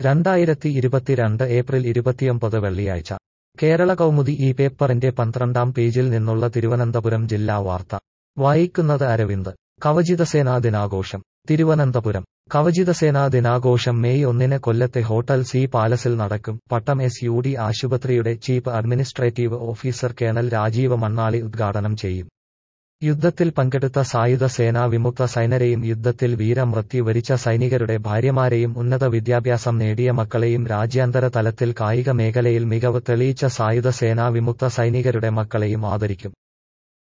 രണ്ടായിരത്തി ഇരുപത്തിരണ്ട് ഏപ്രിൽ ഇരുപത്തിയൊമ്പത് വെള്ളിയാഴ്ച കേരള കൗമുദി ഈ പേപ്പറിന്റെ പന്ത്രണ്ടാം പേജിൽ നിന്നുള്ള തിരുവനന്തപുരം ജില്ലാ വാർത്ത വായിക്കുന്നത് അരവിന്ദ് കവചിതസേനാ ദിനാഘോഷം തിരുവനന്തപുരം കവചിതസേനാ ദിനാഘോഷം മെയ് ഒന്നിന് കൊല്ലത്തെ ഹോട്ടൽ സി പാലസിൽ നടക്കും പട്ടം എസ് യു ഡി ആശുപത്രിയുടെ chief administrative officer colonel Rajeev Mannali ഉദ്ഘാടനം ചെയ്യും യുദ്ധത്തിൽ പങ്കെടുത്ത സായുധ സേനാ വിമുക്ത സൈനരെയും യുദ്ധത്തിൽ വീരമൃത്യു വരിച്ച സൈനികരുടെ ഭാര്യമാരെയും ഉന്നത വിദ്യാഭ്യാസം നേടിയ മക്കളെയും രാജ്യാന്തര തലത്തിൽ കായിക മേഖലയിൽ മികവ് തെളിയിച്ച സായുധ സേനാ വിമുക്ത സൈനികരുടെ മക്കളെയും ആദരിക്കും